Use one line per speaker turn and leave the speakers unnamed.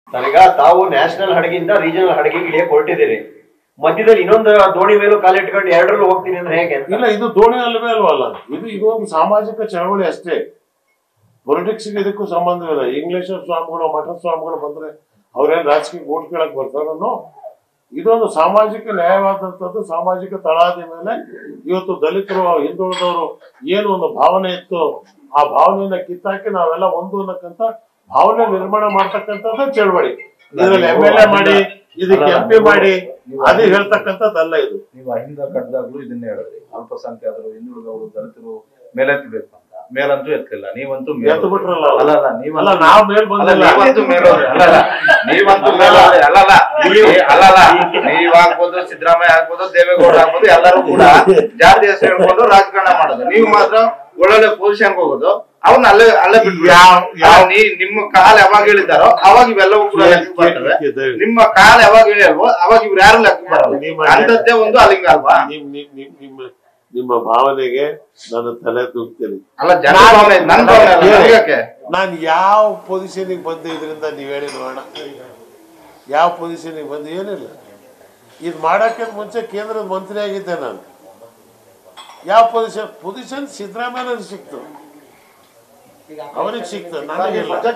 ನನಗ ತಾವು national ಹಡಗಿಂದ regional ಹಡಗಿಗೆ ಇಳಿಯಕ್ ಹೊರಟಿದ್ದೀರಿ ಮಧ್ಯದಲ್ಲಿ ಇನ್ನೊಂದು ದೋಣಿ ಮೇಲೂ ಕಾಲಿಟ್ಕೊಂಡು ಎರಡರಲ್ಲೂ ಹೋಗ್ತೀನಿ ಅಂದ್ರೆ ಹೇಗೆ ಅಂತ
ಇಲ್ಲ ಇದು ದೋಣಿ ಅಲ್ಲವೇ ಅಲ್ವಲ್ಲ ಇದು ಇದು ಒಂದು ಸಾಮಾಜಿಕ ಚಳವಳಿ ಅಷ್ಟೇ ಪೊಲಿಟಿಕ್ಸ್ ಇದಕ್ಕೂ ಸಂಬಂಧವಿಲ್ಲ ಇಂಗ್ಲಿಷ್ ಸ್ವಾಮಿಗಳು ಮಠ ಸ್ವಾಮಿಗಳು ಬಂದ್ರೆ ಅವ್ರೇನ್ ರಾಜಕೀಯ ಓಟ್ ಕೇಳಕ್ ಬರ್ತಾರನೋ ಇದೊಂದು ಸಾಮಾಜಿಕ ನ್ಯಾಯವಾದಂಥದ್ದು ಸಾಮಾಜಿಕ ತಳಾದಿ ಮೇಲೆ ಇವತ್ತು ದಲಿತರು ಹಿಂದುಳಿದವರು ಏನು ಒಂದು ಭಾವನೆ ಇತ್ತು ಆ ಭಾವನೆಯನ್ನ ಕಿತ್ತಾಕಿ ನಾವೆಲ್ಲ ಒಂದು ಅನ್ನಕ್ಕಂತ ಭಾವನೆ ನಿರ್ಮಾಣ ಮಾಡ್ತಕ್ಕಂಥದ್ದು ಚಳವಳಿ ಇದ್ರಲ್ಲಿ ಎಂ ಎಲ್ ಎ ಮಾಡಿ ಇದಕ್ಕೆ ಎಂ ಪಿ ಮಾಡಿ ಅದು ಹೇಳ್ತಕ್ಕಂಥದ್ದಲ್ಲ ಇದು
ನೀವು ಅಹಿಂದ ಕಡ್ದಾಗ್ಲೂ ಇದನ್ನೇ ಹೇಳಿದ್ರಿ ಅಲ್ಪಸಂಖ್ಯಾತರು ಹಿಂದುಳಿದವರು ದಲಿತರು ಮೇಲೆತ್ತಬೇಕು ಅಂತ ಮೇಲಂತೂ ಎತ್ತಲಿಲ್ಲ ನೀವಂತೂ ಮೇಲ್
ಎತ್ತು ಬಿಟ್ರಲ್ಲ
ಅಲ್ಲ ಅಲ್ಲ
ಅಲ್ಲ
ನೀವಂತೂ
ನಾವ್ ಮೇಲ್
ಅಲ್ಲ
ಬಂದಿಲ್ಲ
ನೀವಂತೂ ಮೇಲೋದ್ರಿ ಅಲ್ಲಲ್ಲ ನೀವಂತೂ ಮೇಲೋದ್ರಿ ಅಲ್ಲಲ್ಲ ನೀ- ಅಲ್ಲಲ್ಲ ನೀವ್ ಆಗ್ಬೋದು ಸಿದ್ದರಾಮಯ್ಯ ಆಗ್ಬೋದು ದೇವೇಗೌಡ ಆಗ್ಬೋದು ಎಲ್ಲರೂ ಕೂಡ ಜಾತಿ ಹೆಸರು ಹೇಳ್ಕೊಂಡು ರಾಜಕಾರಣ ಮಾಡೋದು ನೀವು ಮಾತ್ರ ಒಳ್ಳೊಳ್ಳೆ ಪೊಸಿಷನ್ ಹೋಗೋದು ಅವ್ನ ಅಲ್ಲೇ ಅಲ್ಲೇ ಬಿಟ್ಟು
ಯಾವ- ಯಾವ-
ನೀ ನಿಮ್ಮ ಕಾಲ್ ಯಾವಾಗ ಹೇಳಿದಾರೋ ಅವಾಗ ಇವೆಲ್ಲವೂ ಕೂಡ ಲೆಕ್ಕಕ್ಕೆ ಬರ್ತವೆ ನಿಮ್ಮ ಕಾಲ್ ಯಾವಾಗ ಹೇಳಿಲ್ವೋ ಅವಾಗ ಇವ್ರು ಯಾರು ಲೆಕ್ಕ ಬರಲ್ಲ
ನಿಮ್ಮ-
ಅಂತದ್ದೇ ಒಂದು ಅಲಿಂಗ ಅಲ್ವಾ
ನಿಮ್ ನಿಮ್ ನಿಮ್ ನಿಮ್ಮ ನಿಮ್ಮ ಭಾವನೆಗೆ ನಾನು ತಲೆ ತೂಗ್ತೀನಿ
ಅಲ್ಲ ಜನ ಭಾವನೆ ನನ್ನ ಭಾವನೆ ಅಲ್ಲ ನನಗಕ್ಕೆ
ನಾನು ಯಾವ ಪೊಸಿಷನ್ಗೆ ಬಂದೆ ಇದರಿಂದ ನೀವು ಹೇಳಿ ನೋಡೋಣ ಯಾವ ಪೊಸಿಷನ್ಗೆ ಬಂದು ಏನಿಲ್ಲ ಇದು ಮಾಡೋಕ್ಕಿಂತ ಮುಂಚೆ ಕೇಂದ್ರದ ಮಂತ್ರಿ ಆಗಿದ್ದೆ ನಾನು ಯಾವ ಪೊಸಿಷನ್ ಪೊಸಿಷನ್ ಸಿದ್ದರಾಮಯ್ಯ ಸಿಕ್ತು ಅವ್ರಿಗೆ ಸಿಕ್ತು ನನಗಿಲ್ಲ